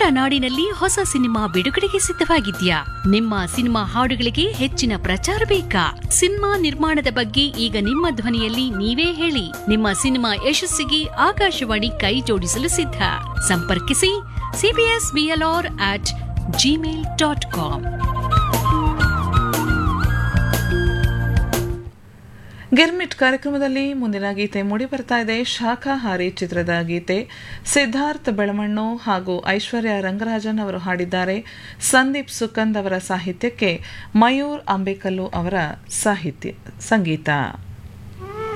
ಕನ್ನಡ ನಾಡಿನಲ್ಲಿ ಹೊಸ ಸಿನಿಮಾ ಬಿಡುಗಡೆಗೆ ಸಿದ್ಧವಾಗಿದ್ಯಾ ನಿಮ್ಮ ಸಿನಿಮಾ ಹಾಡುಗಳಿಗೆ ಹೆಚ್ಚಿನ ಪ್ರಚಾರ ಬೇಕಾ ಸಿನಿಮಾ ನಿರ್ಮಾಣದ ಬಗ್ಗೆ ಈಗ ನಿಮ್ಮ ಧ್ವನಿಯಲ್ಲಿ ನೀವೇ ಹೇಳಿ ನಿಮ್ಮ ಸಿನಿಮಾ ಯಶಸ್ಸಿಗೆ ಆಕಾಶವಾಣಿ ಕೈ ಜೋಡಿಸಲು ಸಿದ್ಧ ಸಂಪರ್ಕಿಸಿ CBS BLR at Gmail dot com Girmit ಕಾರ್ಯಕ್ರಮದಲ್ಲಿ ಮುಂದಿನ ಗೀತೆ ಮೂಡಿ ಬರ್ತಾ ಇದೆ ಶಾಖಾಹಾರಿ ಚಿತ್ರದ ಗೀತೆ ಸಿದ್ಧಾರ್ಥ್ ಬೆಳಮಣ್ಣು ಹಾಗೂ ಐಶ್ವರ್ಯ ರಂಗರಾಜನ್ ಅವರು ಹಾಡಿದ್ದಾರೆ ಸಂದೀಪ್ ಸುಕಂದ್ ಅವರ ಸಾಹಿತ್ಯಕ್ಕೆ ಮಯೂರ್ ಅಂಬೇಕಲ್ಲು ಅವರ ಸಾಹಿತ್ಯ ಸಂಗೀತ